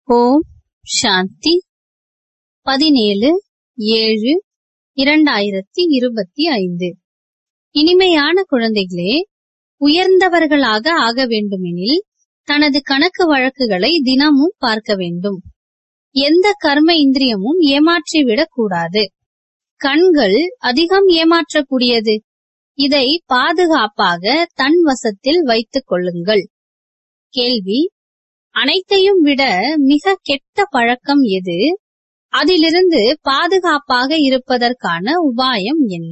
ஓம் சாந்தி பதினேழு ஏழு இரண்டாயிரத்தி இருபத்தி ஐந்து இனிமையான குழந்தைகளே உயர்ந்தவர்களாக ஆக வேண்டுமெனில் தனது கணக்கு வழக்குகளை தினமும் பார்க்க வேண்டும் எந்த கர்ம இந்திரியமும் ஏமாற்றிவிடக் கூடாது கண்கள் அதிகம் ஏமாற்றக்கூடியது இதை பாதுகாப்பாக தன் வசத்தில் வைத்துக் கொள்ளுங்கள் கேள்வி அனைத்தையும் விட மிக கெட்ட பழக்கம் எது அதிலிருந்து பாதுகாப்பாக இருப்பதற்கான உபாயம் என்ன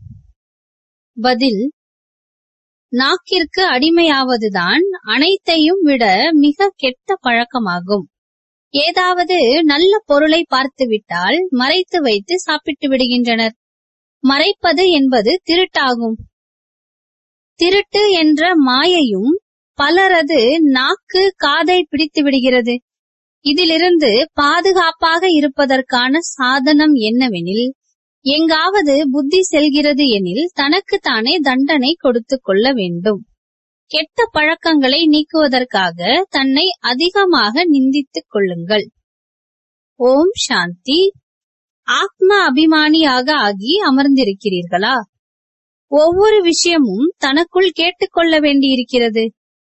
பதில் நாக்கிற்கு அடிமையாவதுதான் அனைத்தையும் விட மிக கெட்ட பழக்கமாகும் ஏதாவது நல்ல பொருளை பார்த்துவிட்டால் மறைத்து வைத்து சாப்பிட்டு விடுகின்றனர் மறைப்பது என்பது திருட்டாகும் திருட்டு என்ற மாயையும் பலரது நாக்கு காதை பிடித்து விடுகிறது இதிலிருந்து பாதுகாப்பாக இருப்பதற்கான சாதனம் என்னவெனில் எங்காவது புத்தி செல்கிறது எனில் தனக்கு தானே தண்டனை கொடுத்துக் கொள்ள வேண்டும் கெட்ட பழக்கங்களை நீக்குவதற்காக தன்னை அதிகமாக நிந்தித்துக் கொள்ளுங்கள் ஓம் சாந்தி ஆத்ம அபிமானியாக ஆகி அமர்ந்திருக்கிறீர்களா ஒவ்வொரு விஷயமும் தனக்குள் கேட்டுக்கொள்ள வேண்டியிருக்கிறது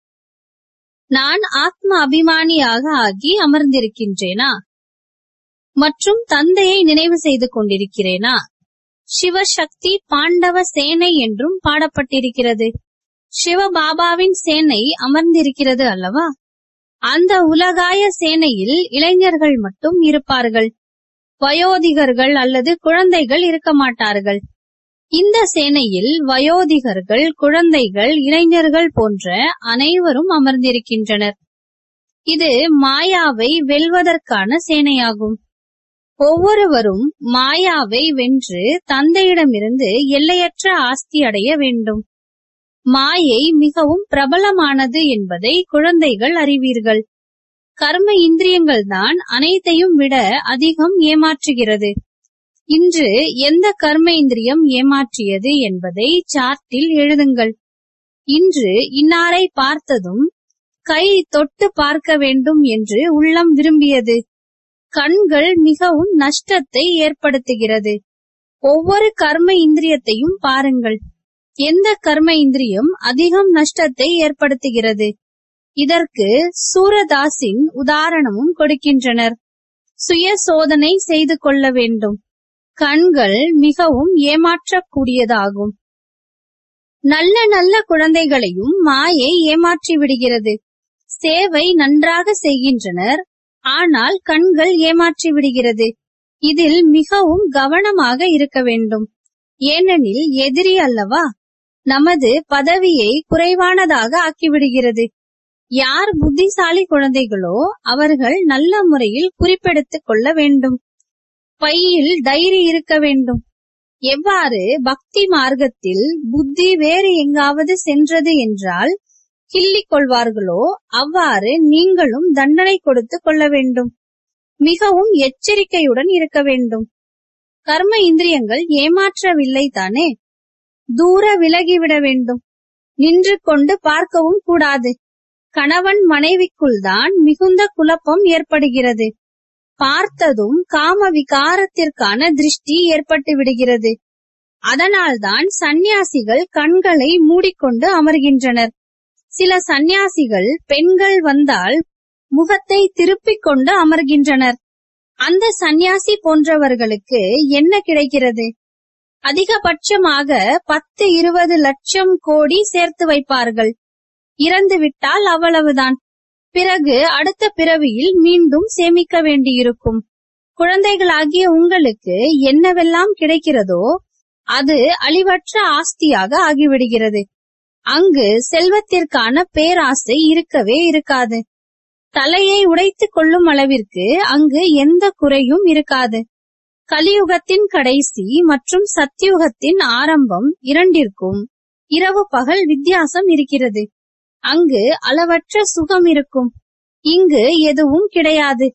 நான் ஆத்ம அபிமானியாக ஆகி அமர்ந்திருக்கின்றேனா மற்றும் தந்தையை நினைவு செய்து கொண்டிருக்கிறேனா சிவசக்தி பாண்டவ சேனை என்றும் பாடப்பட்டிருக்கிறது சிவபாபாவின் சேனை அமர்ந்திருக்கிறது அல்லவா அந்த உலகாய சேனையில் இளைஞர்கள் மட்டும் இருப்பார்கள் வயோதிகர்கள் அல்லது குழந்தைகள் இருக்க மாட்டார்கள் இந்த சேனையில் வயோதிகர்கள் குழந்தைகள் இளைஞர்கள் போன்ற அனைவரும் அமர்ந்திருக்கின்றனர் இது மாயாவை வெல்வதற்கான சேனையாகும் ஒவ்வொருவரும் மாயாவை வென்று தந்தையிடமிருந்து எல்லையற்ற ஆஸ்தி அடைய வேண்டும் மாயை மிகவும் பிரபலமானது என்பதை குழந்தைகள் அறிவீர்கள் கர்ம இந்திரியங்கள் தான் அனைத்தையும் விட அதிகம் ஏமாற்றுகிறது இன்று எந்த கர்ம இந்திரியம் ஏமாற்றியது என்பதை சார்ட்டில் எழுதுங்கள் இன்று இன்னாரை பார்த்ததும் கை தொட்டு பார்க்க வேண்டும் என்று உள்ளம் விரும்பியது கண்கள் மிகவும் நஷ்டத்தை ஏற்படுத்துகிறது ஒவ்வொரு கர்ம இந்திரியத்தையும் பாருங்கள் எந்த கர்ம இந்திரியம் அதிகம் நஷ்டத்தை ஏற்படுத்துகிறது இதற்கு சூரதாசின் உதாரணமும் கொடுக்கின்றனர் சுய சோதனை செய்து கொள்ள வேண்டும் கண்கள் மிகவும் ஏமாற்றக்கூடியதாகும் நல்ல நல்ல குழந்தைகளையும் மாயை ஏமாற்றி விடுகிறது சேவை நன்றாக செய்கின்றனர் ஆனால் கண்கள் ஏமாற்றி விடுகிறது இதில் மிகவும் கவனமாக இருக்க வேண்டும் ஏனெனில் எதிரி அல்லவா நமது பதவியை குறைவானதாக ஆக்கிவிடுகிறது யார் புத்திசாலி குழந்தைகளோ அவர்கள் நல்ல முறையில் குறிப்பெடுத்துக் கொள்ள வேண்டும் பையில் டைரி இருக்க வேண்டும் எவ்வாறு பக்தி மார்க்கத்தில் புத்தி வேறு எங்காவது சென்றது என்றால் கிள்ளிக் கொள்வார்களோ அவ்வாறு நீங்களும் தண்டனை கொடுத்து கொள்ள வேண்டும் மிகவும் எச்சரிக்கையுடன் இருக்க வேண்டும் கர்ம இந்திரியங்கள் ஏமாற்றவில்லை தானே தூர விலகிவிட வேண்டும் நின்று கொண்டு பார்க்கவும் கூடாது கணவன் மனைவிக்குள் தான் மிகுந்த குழப்பம் ஏற்படுகிறது பார்த்ததும் காம விகாரத்திற்கான திருஷ்டி ஏற்பட்டு விடுகிறது அதனால்தான் சந்நியாசிகள் கண்களை மூடிக்கொண்டு அமர்கின்றனர் சில சந்நியாசிகள் பெண்கள் வந்தால் முகத்தை திருப்பிக் கொண்டு அமர்கின்றனர் அந்த சந்நியாசி போன்றவர்களுக்கு என்ன கிடைக்கிறது அதிகபட்சமாக பத்து இருபது லட்சம் கோடி சேர்த்து வைப்பார்கள் இறந்து விட்டால் அவ்வளவுதான் பிறகு அடுத்த பிறவியில் மீண்டும் சேமிக்க வேண்டியிருக்கும் குழந்தைகளாகிய உங்களுக்கு என்னவெல்லாம் கிடைக்கிறதோ அது அழிவற்ற ஆஸ்தியாக ஆகிவிடுகிறது அங்கு செல்வத்திற்கான பேராசை இருக்கவே இருக்காது தலையை உடைத்துக் கொள்ளும் அளவிற்கு அங்கு எந்த குறையும் இருக்காது கலியுகத்தின் கடைசி மற்றும் சத்தியுகத்தின் ஆரம்பம் இரண்டிற்கும் இரவு பகல் வித்தியாசம் இருக்கிறது அங்கு அளவற்ற சுகம் இருக்கும் இங்கு எதுவும் கிடையாது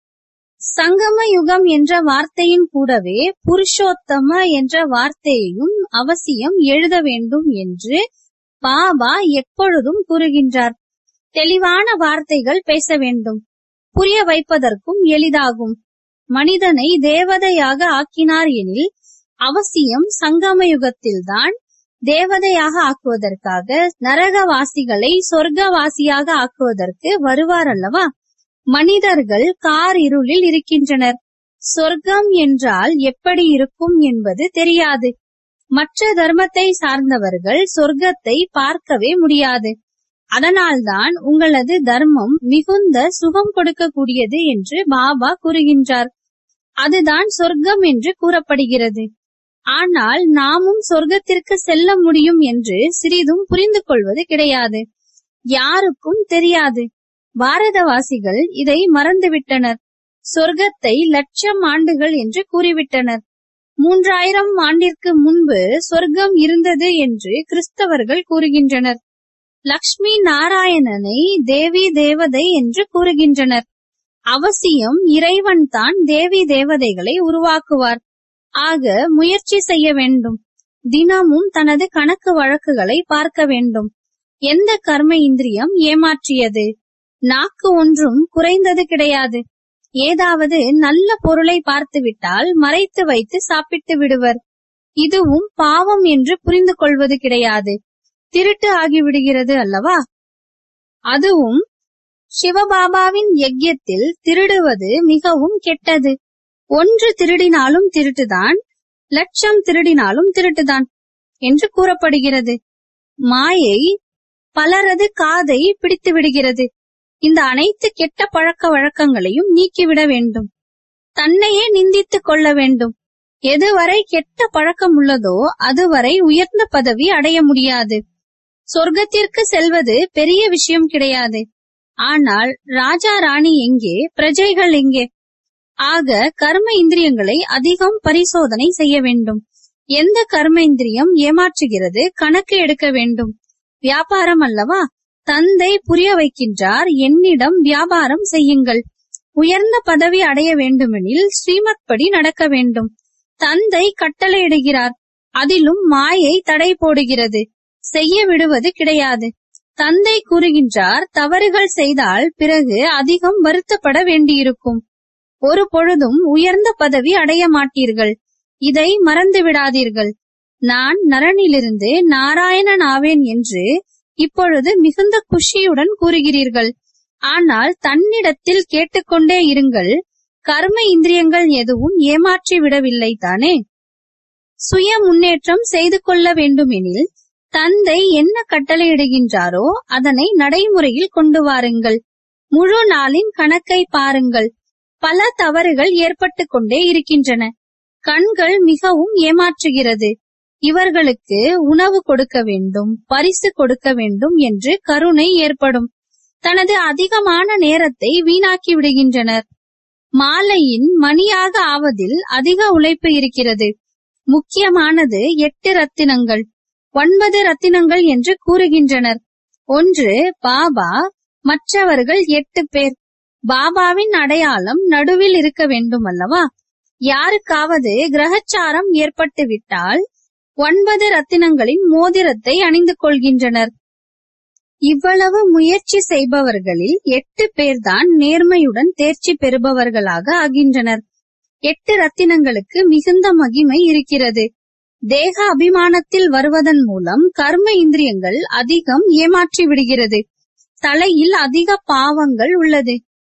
சங்கம யுகம் என்ற வார்த்தையின் கூடவே புருஷோத்தம என்ற வார்த்தையையும் அவசியம் எழுத வேண்டும் என்று பாபா எப்பொழுதும் கூறுகின்றார் தெளிவான வார்த்தைகள் பேச வேண்டும் புரிய வைப்பதற்கும் எளிதாகும் மனிதனை தேவதையாக ஆக்கினார் எனில் அவசியம் சங்கம யுகத்தில்தான் தேவதையாக ஆக்குவதற்காக நரகவாசிகளை சொர்க்கவாசியாக ஆக்குவதற்கு வருவார் அல்லவா மனிதர்கள் கார் இருளில் இருக்கின்றனர் சொர்க்கம் என்றால் எப்படி இருக்கும் என்பது தெரியாது மற்ற தர்மத்தை சார்ந்தவர்கள் சொர்க்கத்தை பார்க்கவே முடியாது அதனால்தான் உங்களது தர்மம் மிகுந்த சுகம் கொடுக்கக்கூடியது என்று பாபா கூறுகின்றார் அதுதான் சொர்க்கம் என்று கூறப்படுகிறது ஆனால் நாமும் சொர்க்கத்திற்கு செல்ல முடியும் என்று சிறிதும் புரிந்து கொள்வது கிடையாது யாருக்கும் தெரியாது பாரதவாசிகள் இதை மறந்துவிட்டனர் சொர்க்கத்தை லட்சம் ஆண்டுகள் என்று கூறிவிட்டனர் மூன்றாயிரம் ஆண்டிற்கு முன்பு சொர்க்கம் இருந்தது என்று கிறிஸ்தவர்கள் கூறுகின்றனர் லக்ஷ்மி நாராயணனை தேவி தேவதை என்று கூறுகின்றனர் அவசியம் இறைவன் தான் தேவி தேவதைகளை உருவாக்குவார் ஆக முயற்சி செய்ய வேண்டும் தினமும் தனது கணக்கு வழக்குகளை பார்க்க வேண்டும் எந்த கர்ம இந்திரியம் ஏமாற்றியது நாக்கு ஒன்றும் குறைந்தது கிடையாது ஏதாவது நல்ல பொருளை பார்த்துவிட்டால் மறைத்து வைத்து சாப்பிட்டு விடுவர் இதுவும் பாவம் என்று புரிந்து கொள்வது கிடையாது திருட்டு ஆகிவிடுகிறது அல்லவா அதுவும் சிவபாபாவின் யஜ்யத்தில் திருடுவது மிகவும் கெட்டது ஒன்று திருடினாலும் திருட்டுதான் லட்சம் திருடினாலும் திருட்டுதான் என்று கூறப்படுகிறது மாயை பலரது காதை பிடித்து விடுகிறது இந்த அனைத்து கெட்ட பழக்க வழக்கங்களையும் நீக்கிவிட வேண்டும் தன்னையே நிந்தித்துக் கொள்ள வேண்டும் எதுவரை கெட்ட பழக்கம் உள்ளதோ அதுவரை உயர்ந்த பதவி அடைய முடியாது சொர்க்கத்திற்கு செல்வது பெரிய விஷயம் கிடையாது ஆனால் ராஜா ராணி எங்கே பிரஜைகள் எங்கே ஆக கர்ம இந்திரியங்களை அதிகம் பரிசோதனை செய்ய வேண்டும் எந்த கர்ம இந்திரியம் ஏமாற்றுகிறது கணக்கு எடுக்க வேண்டும் வியாபாரம் அல்லவா தந்தை புரிய வைக்கின்றார் என்னிடம் வியாபாரம் செய்யுங்கள் உயர்ந்த பதவி அடைய வேண்டுமெனில் ஸ்ரீமத் படி நடக்க வேண்டும் தந்தை கட்டளையிடுகிறார் அதிலும் மாயை தடை போடுகிறது செய்ய விடுவது கிடையாது தந்தை கூறுகின்றார் தவறுகள் செய்தால் பிறகு அதிகம் வருத்தப்பட வேண்டியிருக்கும் ஒரு பொழுதும் உயர்ந்த பதவி அடைய மாட்டீர்கள் இதை மறந்து விடாதீர்கள் நான் நரனிலிருந்து நாராயணன் ஆவேன் என்று இப்பொழுது மிகுந்த குஷியுடன் கூறுகிறீர்கள் ஆனால் தன்னிடத்தில் கேட்டுக்கொண்டே இருங்கள் கர்ம இந்திரியங்கள் எதுவும் ஏமாற்றி விடவில்லை தானே சுய முன்னேற்றம் செய்து கொள்ள வேண்டுமெனில் தந்தை என்ன கட்டளையிடுகின்றாரோ அதனை நடைமுறையில் கொண்டு வாருங்கள் முழு நாளின் கணக்கை பாருங்கள் பல தவறுகள் ஏற்பட்டு கொண்டே இருக்கின்றன கண்கள் மிகவும் ஏமாற்றுகிறது இவர்களுக்கு உணவு கொடுக்க வேண்டும் பரிசு கொடுக்க வேண்டும் என்று கருணை ஏற்படும் தனது அதிகமான நேரத்தை வீணாக்கி விடுகின்றனர் மாலையின் மணியாக ஆவதில் அதிக உழைப்பு இருக்கிறது முக்கியமானது எட்டு ரத்தினங்கள் ஒன்பது ரத்தினங்கள் என்று கூறுகின்றனர் ஒன்று பாபா மற்றவர்கள் எட்டு பேர் பாபாவின் அடையாளம் நடுவில் இருக்க வேண்டும் அல்லவா யாருக்காவது கிரகச்சாரம் ஏற்பட்டு விட்டால் ஒன்பது ரத்தினங்களின் மோதிரத்தை அணிந்து கொள்கின்றனர் இவ்வளவு முயற்சி செய்பவர்களில் எட்டு பேர்தான் நேர்மையுடன் தேர்ச்சி பெறுபவர்களாக ஆகின்றனர் எட்டு ரத்தினங்களுக்கு மிகுந்த மகிமை இருக்கிறது தேக அபிமானத்தில் வருவதன் மூலம் கர்ம இந்திரியங்கள் அதிகம் ஏமாற்றி விடுகிறது தலையில் அதிக பாவங்கள் உள்ளது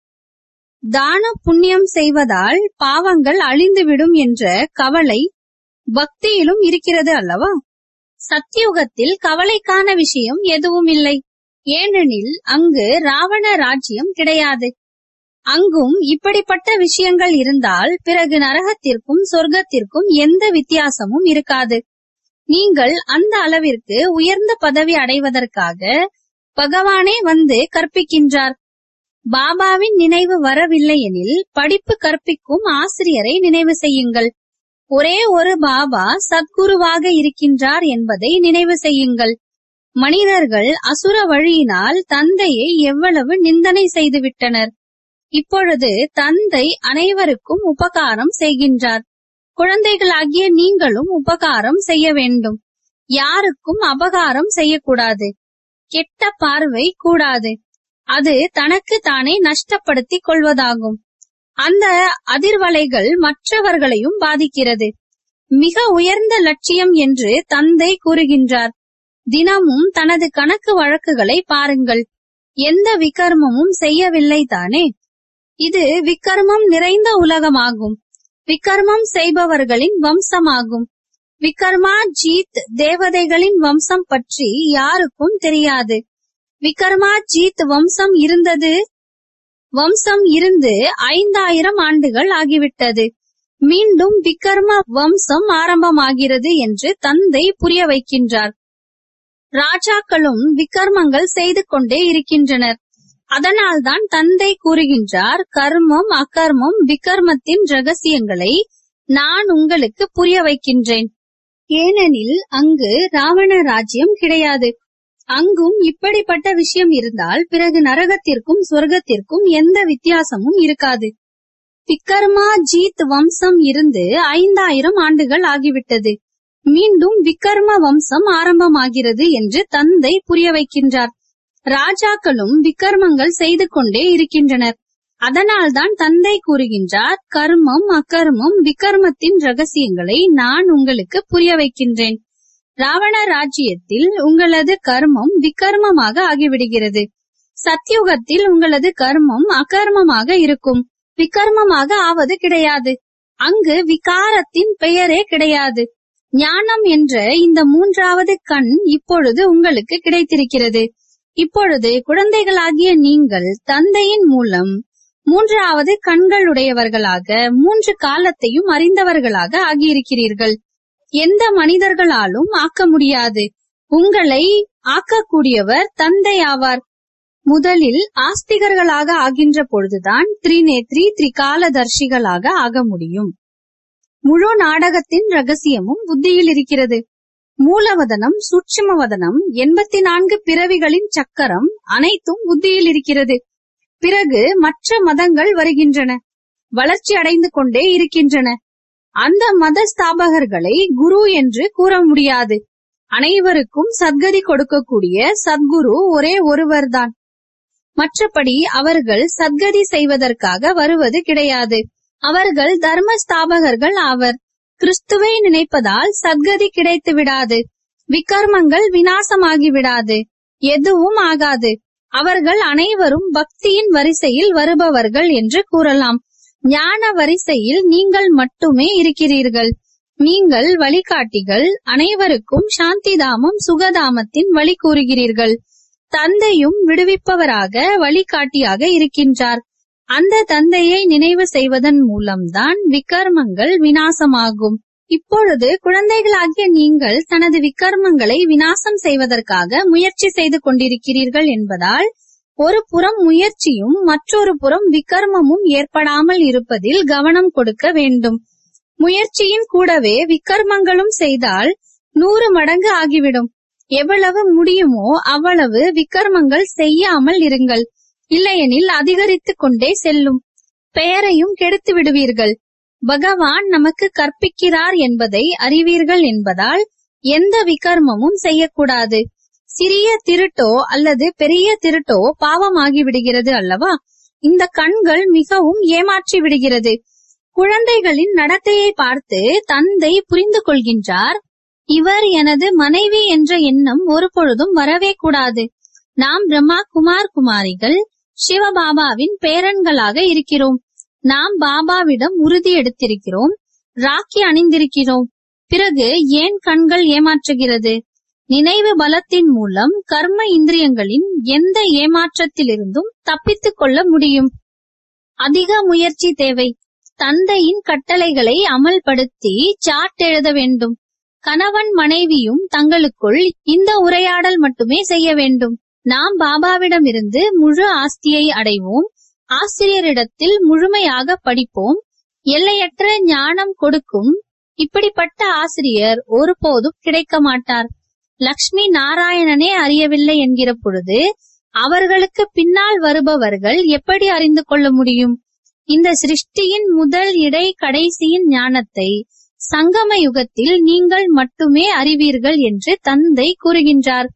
தான புண்ணியம் செய்வதால் பாவங்கள் அழிந்துவிடும் என்ற கவலை பக்தியிலும் இருக்கிறது அல்லவா சத்தியுகத்தில் கவலைக்கான விஷயம் எதுவும் இல்லை ஏனெனில் அங்கு ராவண ராஜ்யம் கிடையாது அங்கும் இப்படிப்பட்ட விஷயங்கள் இருந்தால் பிறகு நரகத்திற்கும் சொர்க்கத்திற்கும் எந்த வித்தியாசமும் இருக்காது நீங்கள் அந்த அளவிற்கு உயர்ந்த பதவி அடைவதற்காக பகவானே வந்து கற்பிக்கின்றார் பாபாவின் நினைவு வரவில்லை எனில் படிப்பு கற்பிக்கும் ஆசிரியரை நினைவு செய்யுங்கள் ஒரே ஒரு பாபா சத்குருவாக இருக்கின்றார் என்பதை நினைவு செய்யுங்கள் மனிதர்கள் அசுர வழியினால் தந்தையை எவ்வளவு நிந்தனை செய்துவிட்டனர் இப்பொழுது தந்தை அனைவருக்கும் உபகாரம் செய்கின்றார் குழந்தைகளாகிய நீங்களும் உபகாரம் செய்ய வேண்டும் யாருக்கும் அபகாரம் செய்யக்கூடாது கெட்ட பார்வை கூடாது அது தனக்கு தானே நஷ்டப்படுத்திக் கொள்வதாகும் அந்த அதிர்வலைகள் மற்றவர்களையும் பாதிக்கிறது மிக உயர்ந்த லட்சியம் என்று தந்தை கூறுகின்றார் தினமும் தனது கணக்கு வழக்குகளை பாருங்கள் எந்த விகர்மமும் செய்யவில்லை தானே இது விக்கர்மம் நிறைந்த உலகமாகும் விக்கர்மம் செய்பவர்களின் வம்சமாகும் விக்கர்மா ஜீத் தேவதைகளின் வம்சம் பற்றி யாருக்கும் தெரியாது விக்கர்மா ஜீத் வம்சம் இருந்தது வம்சம் இருந்து ஐந்தாயிரம் ஆண்டுகள் ஆகிவிட்டது மீண்டும் விக்கர்ம வம்சம் ஆரம்பமாகிறது என்று தந்தை புரிய வைக்கின்றார் ராஜாக்களும் விக்கர்மங்கள் செய்து கொண்டே இருக்கின்றனர் அதனால்தான் தந்தை கூறுகின்றார் கர்மம் அகர்மம் விக்கர்மத்தின் ரகசியங்களை நான் உங்களுக்கு புரிய வைக்கின்றேன் ஏனெனில் அங்கு ராவண ராஜ்யம் கிடையாது அங்கும் இப்படிப்பட்ட விஷயம் இருந்தால் பிறகு நரகத்திற்கும் சொர்க்கத்திற்கும் எந்த வித்தியாசமும் இருக்காது விக்கர்மா ஜீத் வம்சம் இருந்து ஐந்தாயிரம் ஆண்டுகள் ஆகிவிட்டது மீண்டும் விக்கர்ம வம்சம் ஆரம்பமாகிறது என்று தந்தை புரிய வைக்கின்றார் ராஜாக்களும் விக்கர்மங்கள் செய்து கொண்டே இருக்கின்றனர் அதனால்தான் தந்தை கூறுகின்றார் கர்மம் அகர்மம் விக்கர்மத்தின் ரகசியங்களை நான் உங்களுக்கு புரிய வைக்கின்றேன் ராவண ராஜ்யத்தில் உங்களது கர்மம் விக்கர்மமாக ஆகிவிடுகிறது சத்யுகத்தில் உங்களது கர்மம் அகர்மமாக இருக்கும் விக்கர்மமாக ஆவது கிடையாது அங்கு விகாரத்தின் பெயரே கிடையாது ஞானம் என்ற இந்த மூன்றாவது கண் இப்பொழுது உங்களுக்கு கிடைத்திருக்கிறது இப்பொழுது குழந்தைகளாகிய நீங்கள் தந்தையின் மூலம் மூன்றாவது கண்களுடையவர்களாக மூன்று காலத்தையும் அறிந்தவர்களாக ஆகியிருக்கிறீர்கள் எந்த மனிதர்களாலும் ஆக்க முடியாது உங்களை ஆக்கக்கூடியவர் தந்தை ஆவார் முதலில் ஆஸ்திகர்களாக ஆகின்ற பொழுதுதான் திரிநேத்ரி திரிகாலதர்ஷிகளாக ஆக முடியும் முழு நாடகத்தின் ரகசியமும் புத்தியில் இருக்கிறது மூலவதனம் சூட்சுமவதனம் எண்பத்தி நான்கு பிறவிகளின் சக்கரம் அனைத்தும் புத்தியில் இருக்கிறது பிறகு மற்ற மதங்கள் வருகின்றன வளர்ச்சி அடைந்து கொண்டே இருக்கின்றன அந்த மத ஸ்தாபகர்களை குரு என்று கூற முடியாது அனைவருக்கும் சத்கதி கொடுக்கக்கூடிய சத்குரு ஒரே ஒருவர்தான் மற்றபடி அவர்கள் சத்கதி செய்வதற்காக வருவது கிடையாது அவர்கள் தர்ம ஸ்தாபகர்கள் ஆவர் கிறிஸ்துவை நினைப்பதால் சத்கதி கிடைத்து விடாது விகர்மங்கள் வினாசமாகி விடாது எதுவும் ஆகாது அவர்கள் அனைவரும் பக்தியின் வரிசையில் வருபவர்கள் என்று கூறலாம் ஞான வரிசையில் நீங்கள் மட்டுமே இருக்கிறீர்கள் நீங்கள் வழிகாட்டிகள் அனைவருக்கும் சாந்திதாமம் சுகதாமத்தின் வழி கூறுகிறீர்கள் தந்தையும் விடுவிப்பவராக வழிகாட்டியாக இருக்கின்றார் அந்த தந்தையை நினைவு செய்வதன் மூலம்தான் விக்கர்மங்கள் வினாசமாகும் இப்பொழுது குழந்தைகளாகிய நீங்கள் தனது விக்கர்மங்களை வினாசம் செய்வதற்காக முயற்சி செய்து கொண்டிருக்கிறீர்கள் என்பதால் ஒரு புறம் முயற்சியும் மற்றொரு புறம் விக்கர்மமும் ஏற்படாமல் இருப்பதில் கவனம் கொடுக்க வேண்டும் முயற்சியின் கூடவே விக்கர்மங்களும் செய்தால் நூறு மடங்கு ஆகிவிடும் எவ்வளவு முடியுமோ அவ்வளவு விக்கர்மங்கள் செய்யாமல் இருங்கள் இல்லையெனில் அதிகரித்துக் கொண்டே செல்லும் பெயரையும் கெடுத்து விடுவீர்கள் பகவான் நமக்கு கற்பிக்கிறார் என்பதை அறிவீர்கள் என்பதால் எந்த விகர்மமும் செய்யக்கூடாது சிறிய திருட்டோ அல்லது பெரிய திருட்டோ பாவமாகி விடுகிறது அல்லவா இந்த கண்கள் மிகவும் ஏமாற்றி விடுகிறது குழந்தைகளின் நடத்தையை பார்த்து தந்தை புரிந்து கொள்கின்றார் இவர் எனது மனைவி என்ற எண்ணம் ஒரு பொழுதும் வரவே கூடாது நாம் பிரம்மா குமார் குமாரிகள் சிவபாபாவின் பேரன்களாக இருக்கிறோம் நாம் பாபாவிடம் உறுதி எடுத்திருக்கிறோம் ராக்கி அணிந்திருக்கிறோம் பிறகு ஏன் கண்கள் ஏமாற்றுகிறது நினைவு பலத்தின் மூலம் கர்ம இந்திரியங்களின் எந்த ஏமாற்றத்திலிருந்தும் தப்பித்துக் கொள்ள முடியும் அதிக முயற்சி தேவை தந்தையின் கட்டளைகளை அமல்படுத்தி சாட் எழுத வேண்டும் கணவன் மனைவியும் தங்களுக்குள் இந்த உரையாடல் மட்டுமே செய்ய வேண்டும் நாம் பாபாவிடமிருந்து முழு ஆஸ்தியை அடைவோம் ஆசிரியரிடத்தில் முழுமையாக படிப்போம் எல்லையற்ற ஞானம் கொடுக்கும் இப்படிப்பட்ட ஆசிரியர் ஒருபோதும் கிடைக்க மாட்டார் லக்ஷ்மி நாராயணனே அறியவில்லை என்கிற பொழுது அவர்களுக்கு பின்னால் வருபவர்கள் எப்படி அறிந்து கொள்ள முடியும் இந்த சிருஷ்டியின் முதல் இடை கடைசியின் ஞானத்தை சங்கம யுகத்தில் நீங்கள் மட்டுமே அறிவீர்கள் என்று தந்தை கூறுகின்றார்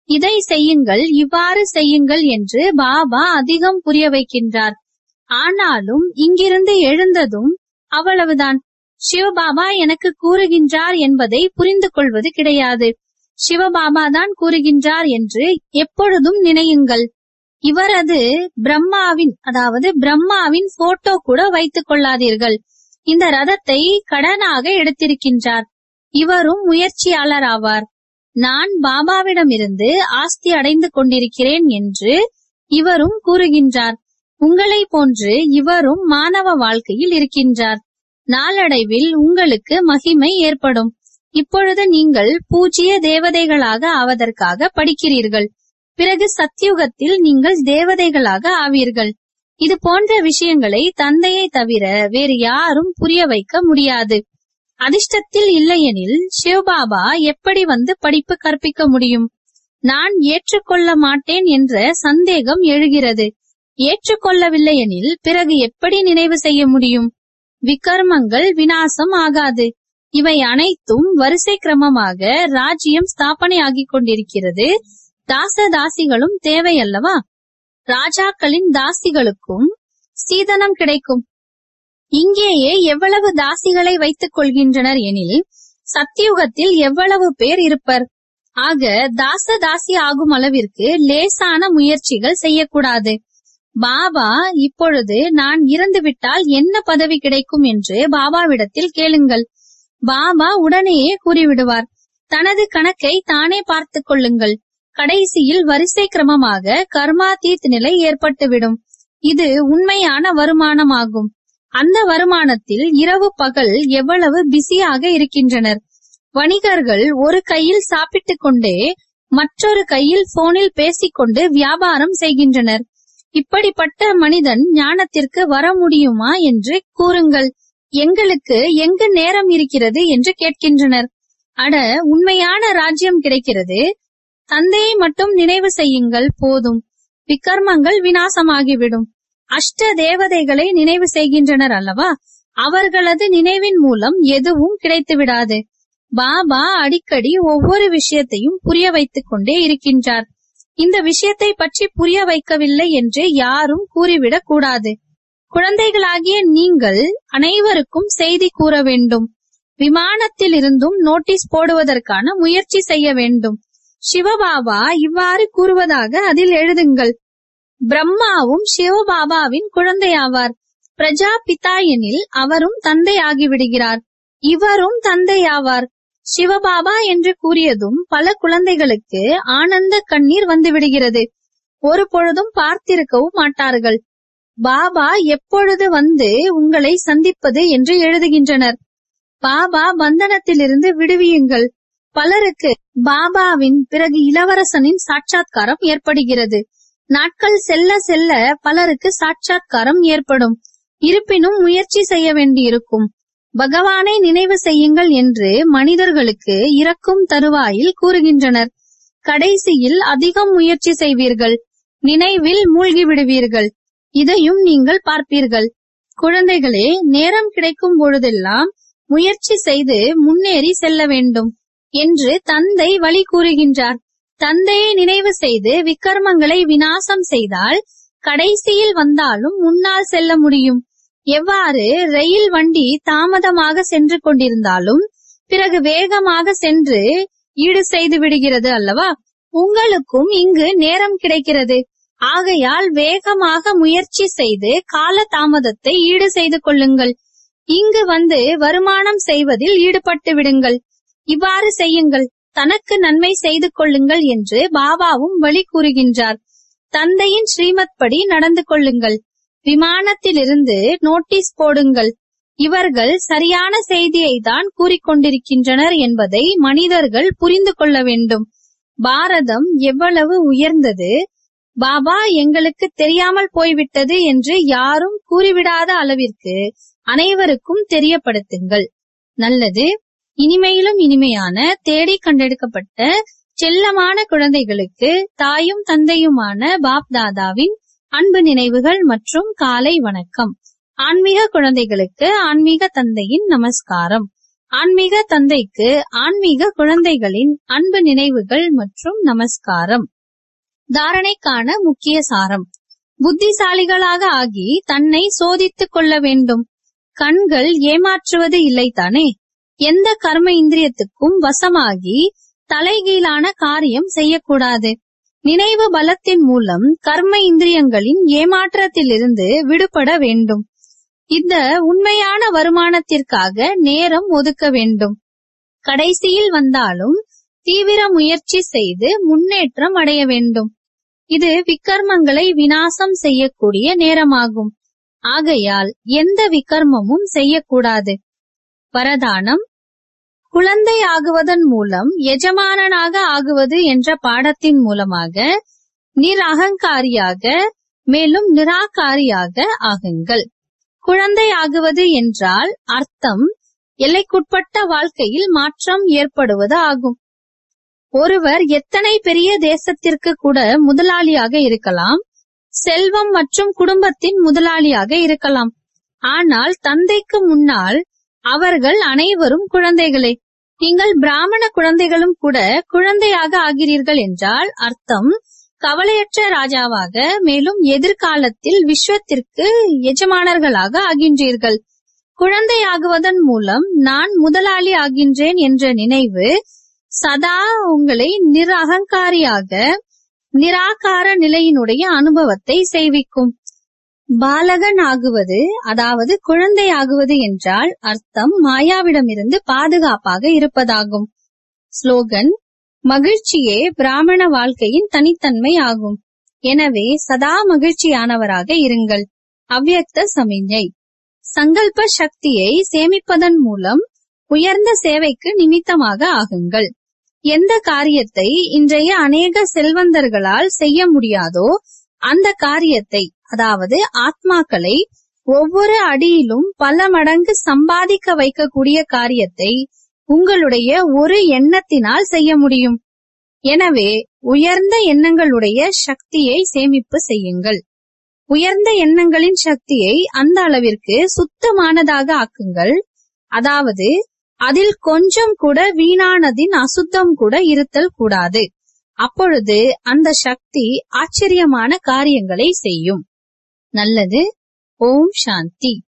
இதை செய்யுங்கள் இவ்வாறு செய்யுங்கள் என்று பாபா அதிகம் புரிய வைக்கின்றார் ஆனாலும் இங்கிருந்து எழுந்ததும் அவ்வளவுதான் சிவபாபா எனக்கு கூறுகின்றார் என்பதை புரிந்து கொள்வது கிடையாது சிவபாபா தான் கூறுகின்றார் என்று எப்பொழுதும் நினையுங்கள் இவரது பிரம்மாவின் அதாவது பிரம்மாவின் போட்டோ கூட வைத்துக் கொள்ளாதீர்கள் இந்த ரதத்தை கடனாக எடுத்திருக்கின்றார் இவரும் முயற்சியாளர் ஆவார் நான் பாபாவிடமிருந்து ஆஸ்தி அடைந்து கொண்டிருக்கிறேன் என்று இவரும் கூறுகின்றார் உங்களை போன்று இவரும் மானவ வாழ்க்கையில் இருக்கின்றார் நாளடைவில் உங்களுக்கு மகிமை ஏற்படும் இப்பொழுது நீங்கள் பூஜ்ய தேவதைகளாக ஆவதற்காக படிக்கிறீர்கள் பிறகு சத்தியுகத்தில் நீங்கள் தேவதைகளாக ஆவீர்கள் இது போன்ற விஷயங்களை தந்தையை தவிர வேறு யாரும் புரிய வைக்க முடியாது அதிர்ஷ்டத்தில் இல்லையெனில் சிவபாபா எப்படி வந்து படிப்பு கற்பிக்க முடியும் நான் ஏற்றுக்கொள்ள மாட்டேன் என்ற சந்தேகம் எழுகிறது ஏற்றுக்கொள்ளவில்லை எனில் பிறகு எப்படி நினைவு செய்ய முடியும் விகர்மங்கள் வினாசம் ஆகாது இவை அனைத்தும் வரிசை கிரமமாக ராஜ்யம் ஸ்தாபனை ஆகிக் கொண்டிருக்கிறது தாச தாசிகளும் தேவை அல்லவா ராஜாக்களின் தாசிகளுக்கும் சீதனம் கிடைக்கும் இங்கேயே எவ்வளவு தாசிகளை வைத்துக் கொள்கின்றனர் எனில் சத்தியுகத்தில் எவ்வளவு பேர் இருப்பர் ஆக தாச தாசி ஆகும் அளவிற்கு லேசான முயற்சிகள் செய்யக்கூடாது பாபா இப்பொழுது நான் இறந்துவிட்டால் என்ன பதவி கிடைக்கும் என்று பாபாவிடத்தில் கேளுங்கள் பாபா உடனேயே கூறிவிடுவார் தனது கணக்கை தானே பார்த்துக் கொள்ளுங்கள் கடைசியில் வரிசை கிரமமாக கர்மாதீத் நிலை ஏற்பட்டுவிடும் இது உண்மையான வருமானமாகும் அந்த வருமானத்தில் இரவு பகல் எவ்வளவு பிஸியாக இருக்கின்றனர் வணிகர்கள் ஒரு கையில் சாப்பிட்டுக் கொண்டே மற்றொரு கையில் போனில் பேசிக்கொண்டு வியாபாரம் செய்கின்றனர் இப்படிப்பட்ட மனிதன் ஞானத்திற்கு வர முடியுமா என்று கூறுங்கள் எங்களுக்கு எங்கு நேரம் இருக்கிறது என்று கேட்கின்றனர் அட உண்மையான ராஜ்யம் கிடைக்கிறது தந்தையை மட்டும் நினைவு செய்யுங்கள் போதும் விக்கர்மங்கள் வினாசமாகிவிடும் அஷ்ட தேவதைகளை நினைவு செய்கின்றனர் அல்லவா அவர்களது நினைவின் மூலம் எதுவும் கிடைத்து விடாது பாபா அடிக்கடி ஒவ்வொரு விஷயத்தையும் புரிய வைத்துக் கொண்டே இருக்கின்றார் இந்த விஷயத்தை பற்றி புரிய வைக்கவில்லை என்று யாரும் கூறிவிடக் கூடாது குழந்தைகளாகிய நீங்கள் அனைவருக்கும் செய்தி கூற வேண்டும் விமானத்தில் இருந்தும் நோட்டீஸ் போடுவதற்கான முயற்சி செய்ய வேண்டும் சிவபாபா இவ்வாறு கூறுவதாக அதில் எழுதுங்கள் பிரம்மாவும் சிவபாபாவின் குழந்தையாவார் பிரஜாபிதா எனில் அவரும் தந்தையாகிவிடுகிறார் இவரும் தந்தையாவார் சிவபாபா என்று கூறியதும் பல குழந்தைகளுக்கு ஆனந்த கண்ணீர் வந்துவிடுகிறது ஒரு பொழுதும் பார்த்திருக்கவும் மாட்டார்கள் பாபா எப்பொழுது வந்து உங்களை சந்திப்பது என்று எழுதுகின்றனர் பாபா பந்தனத்திலிருந்து விடுவியுங்கள் பலருக்கு பாபாவின் பிறகு இளவரசனின் சாட்சாத்காரம் ஏற்படுகிறது நாட்கள் செல்ல செல்ல பலருக்கு சாட்சாத்காரம் ஏற்படும் இருப்பினும் முயற்சி செய்ய வேண்டியிருக்கும் பகவானை நினைவு செய்யுங்கள் என்று மனிதர்களுக்கு இறக்கும் தருவாயில் கூறுகின்றனர் கடைசியில் அதிகம் முயற்சி செய்வீர்கள் நினைவில் மூழ்கி விடுவீர்கள் இதையும் நீங்கள் பார்ப்பீர்கள் குழந்தைகளே நேரம் கிடைக்கும் பொழுதெல்லாம் முயற்சி செய்து முன்னேறி செல்ல வேண்டும் என்று தந்தை வழி கூறுகின்றார் தந்தையை நினைவு செய்து விக்கர்மங்களை வினாசம் செய்தால் கடைசியில் வந்தாலும் முன்னால் செல்ல முடியும் எவ்வாறு ரயில் வண்டி தாமதமாக சென்று கொண்டிருந்தாலும் பிறகு வேகமாக சென்று ஈடு செய்து விடுகிறது அல்லவா உங்களுக்கும் இங்கு நேரம் கிடைக்கிறது ஆகையால் வேகமாக முயற்சி செய்து கால தாமதத்தை ஈடு செய்து கொள்ளுங்கள் இங்கு வந்து வருமானம் செய்வதில் ஈடுபட்டு விடுங்கள் இவ்வாறு செய்யுங்கள் தனக்கு நன்மை செய்து கொள்ளுங்கள் என்று பாபாவும் வழி கூறுகின்றார் தந்தையின் ஸ்ரீமத் படி நடந்து கொள்ளுங்கள் விமானத்திலிருந்து நோட்டீஸ் போடுங்கள் இவர்கள் சரியான செய்தியை தான் கூறிக்கொண்டிருக்கின்றனர் என்பதை மனிதர்கள் புரிந்து கொள்ள வேண்டும் பாரதம் எவ்வளவு உயர்ந்தது பாபா எங்களுக்கு தெரியாமல் போய்விட்டது என்று யாரும் கூறிவிடாத அளவிற்கு அனைவருக்கும் தெரியப்படுத்துங்கள் நல்லது இனிமையிலும் இனிமையான தேடி கண்டெடுக்கப்பட்ட செல்லமான குழந்தைகளுக்கு தாயும் தந்தையுமான பாப் தாதாவின் அன்பு நினைவுகள் மற்றும் காலை வணக்கம் ஆன்மீக குழந்தைகளுக்கு ஆன்மீக தந்தையின் நமஸ்காரம் ஆன்மீக தந்தைக்கு ஆன்மீக குழந்தைகளின் அன்பு நினைவுகள் மற்றும் நமஸ்காரம் தாரணைக்கான முக்கிய சாரம் புத்திசாலிகளாக ஆகி தன்னை சோதித்துக் கொள்ள வேண்டும் கண்கள் ஏமாற்றுவது இல்லைதானே எந்த கர்ம இந்திரியத்துக்கும் வசமாகி தலைகீழான காரியம் செய்யக்கூடாது நினைவு பலத்தின் மூலம் கர்ம இந்திரியங்களின் ஏமாற்றத்திலிருந்து விடுபட வேண்டும் இந்த உண்மையான வருமானத்திற்காக நேரம் ஒதுக்க வேண்டும் கடைசியில் வந்தாலும் தீவிர முயற்சி செய்து முன்னேற்றம் அடைய வேண்டும் இது விக்கர்மங்களை வினாசம் செய்யக்கூடிய நேரமாகும் ஆகையால் எந்த விக்கர்மமும் செய்யக்கூடாது வரதானம் குழந்தை ஆகுவதன் மூலம் எஜமானனாக ஆகுவது என்ற பாடத்தின் மூலமாக நிரகங்காரியாக மேலும் நிராகாரியாக ஆகுங்கள் குழந்தை ஆகுவது என்றால் அர்த்தம் எல்லைக்குட்பட்ட வாழ்க்கையில் மாற்றம் ஏற்படுவது ஆகும் ஒருவர் எத்தனை பெரிய தேசத்திற்கு கூட முதலாளியாக இருக்கலாம் செல்வம் மற்றும் குடும்பத்தின் முதலாளியாக இருக்கலாம் ஆனால் தந்தைக்கு முன்னால் அவர்கள் அனைவரும் குழந்தைகளே நீங்கள் பிராமண குழந்தைகளும் கூட குழந்தையாக ஆகிறீர்கள் என்றால் அர்த்தம் கவலையற்ற ராஜாவாக மேலும் எதிர்காலத்தில் விஸ்வத்திற்கு எஜமானர்களாக ஆகின்றீர்கள் குழந்தையாகுவதன் மூலம் நான் முதலாளி ஆகின்றேன் என்ற நினைவு சதா உங்களை நிரகங்காரியாக நிராகார நிலையினுடைய அனுபவத்தை செய்விக்கும் பாலகன் ஆகுவது அதாவது குழந்தை ஆகுவது என்றால் அர்த்தம் மாயாவிடமிருந்து பாதுகாப்பாக இருப்பதாகும் ஸ்லோகன் மகிழ்ச்சியே பிராமண வாழ்க்கையின் தனித்தன்மை ஆகும் எனவே சதா மகிழ்ச்சியானவராக இருங்கள் அவ்யக்த சமிஞ்ஞை சங்கல்ப சக்தியை சேமிப்பதன் மூலம் உயர்ந்த சேவைக்கு நிமித்தமாக ஆகுங்கள் எந்த காரியத்தை இன்றைய அநேக செல்வந்தர்களால் செய்ய முடியாதோ அந்த காரியத்தை அதாவது ஆத்மாக்களை ஒவ்வொரு அடியிலும் பல மடங்கு சம்பாதிக்க வைக்கக்கூடிய காரியத்தை உங்களுடைய ஒரு எண்ணத்தினால் செய்ய முடியும் எனவே உயர்ந்த எண்ணங்களுடைய சக்தியை சேமிப்பு செய்யுங்கள் உயர்ந்த எண்ணங்களின் சக்தியை அந்த அளவிற்கு சுத்தமானதாக ஆக்குங்கள் அதாவது அதில் கொஞ்சம் கூட வீணானதின் அசுத்தம் கூட இருத்தல் கூடாது அப்பொழுது அந்த சக்தி ஆச்சரியமான காரியங்களை செய்யும் நல்லது ஓம் சாந்தி